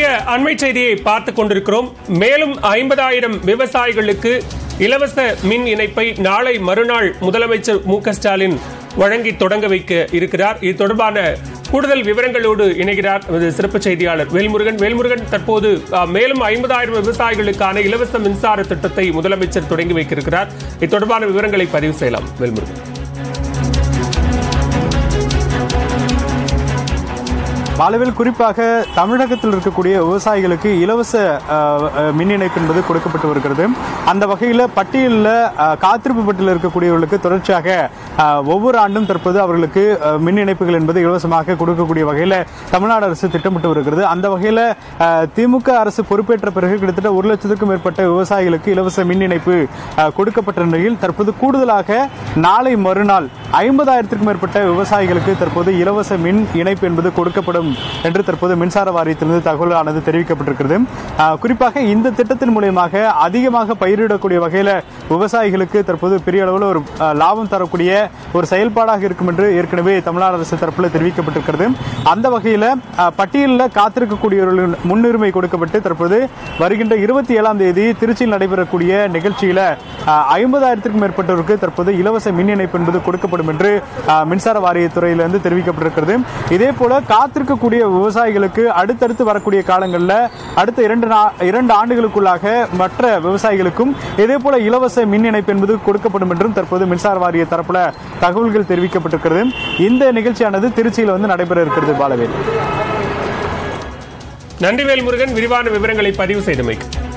அண்மை செய்தியை பார்த்துக் கொண்டிருக்கிறோம் மேலும் ஐம்பதாயிரம் விவசாயிகளுக்கு இலவச மின் இணைப்பை நாளை மறுநாள் முதலமைச்சர் மு க ஸ்டாலின் வழங்கி தொடங்க வைக்க இருக்கிறார் இது தொடர்பான கூடுதல் விவரங்களோடு இணைகிறார் நமது சிறப்பு செய்தியாளர் வேல்முருகன் வேல்முருகன் தற்போது அஹ், மேலும் ஐம்பதாயிரம் விவசாயிகளுக்கான இலவச மின்சார திட்டத்தை முதலமைச்சர் தொடங்கி வைக்க இருக்கிறார் இது தொடர்பான விவரங்களை பதிவு செய்யலாம் வேல்முருகன் பாலவில் குறிப்பாக தமிழகத்தில் இருக்கக்கூடிய விவசாயிகளுக்கு இலவச அஹ், அஹ், மின் இணைப்பு என்பது கொடுக்கப்பட்டு வருகிறது அந்த வகையில் பட்டியலில் அஹ், காத்திருப்பு பட்டியலில் இருக்கக்கூடியவர்களுக்கு தொடர்ச்சியாக அஹ், ஒவ்வொரு ஆண்டும் தற்போது அவர்களுக்கு அஹ், மின் இணைப்புகள் என்பது இலவசமாக கொடுக்கக்கூடிய வகையில் தமிழ்நாடு அரசு திட்டமிட்டு வருகிறது அந்த வகையில் அஹ், திமுக அரசு பொறுப்பேற்ற பிறகு கிட்டத்தட்ட ஒரு லட்சத்துக்கும் மேற்பட்ட விவசாயிகளுக்கு இலவச மின் இணைப்பு அஹ், கொடுக்கப்பட்ட நிலையில் தற்போது கூடுதலாக நாளை மறுநாள் ஐம்பதாயிரத்திற்கும் மேற்பட்ட விவசாயிகளுக்கு தற்போது இலவச மின் இணைப்பு என்பது கொடுக்கப்படும் என்று தற்போது மின்சார வாரியத்திலிருந்து தகவலானது தெரிவிக்கப்பட்டிருக்கிறது ஆஹ், குறிப்பாக இந்த திட்டத்தின் மூலியமாக அதிகமாக பயிரிடக்கூடிய வகையில் விவசாயிகளுக்கு தற்போது பெரிய அளவில் ஒரு ஆஹ், லாபம் தரக்கூடிய ஒரு செயல்பாடாக இருக்கும் என்று ஏற்கனவே தமிழ்நாடு அரசு தரப்பில் தெரிவிக்கப்பட்டிருக்கிறது அந்த வகையில் பட்டியலில் காத்திருக்கக்கூடியவர்களின் முன்னுரிமை கொடுக்கப்பட்டு தற்போது வருகின்ற இருபத்தி ஏழாம் தேதி திருச்சியில் நடைபெறக்கூடிய நிகழ்ச்சியில ஐம்பதாயிரத்திற்கும் மேற்பட்டோருக்கு தற்போது இலவச மின் இணைப்பு என்பது கொடுக்கப்படும் என்று ஆஹ், மின்சார வாரியத்துறையிலிருந்து தெரிவிக்கப்பட்டிருக்கிறது இதே போல காத்திருக்கக்கூடிய விவசாயிகளுக்கு அடுத்தடுத்து வரக்கூடிய காலங்களில் அடுத்த இரண்டு நா- இரண்டு ஆண்டுகளுக்குள்ளாக மற்ற விவசாயிகளுக்கும் இதே போல இலவச மின் இணைப்பு என்பது கொடுக்கப்படும் என்றும் தற்போது மின்சார வாரிய தரப்புல தகவல்கள் தெரிவிக்கப்பட்டிருக்கிறது இந்த நிகழ்ச்சியானது திருச்சியில் வந்து நடைபெற இருக்கிறது பாலவேல் நன்றி வேல்முருகன் விரிவான விவரங்களை பதிவு செய்தமைக்கு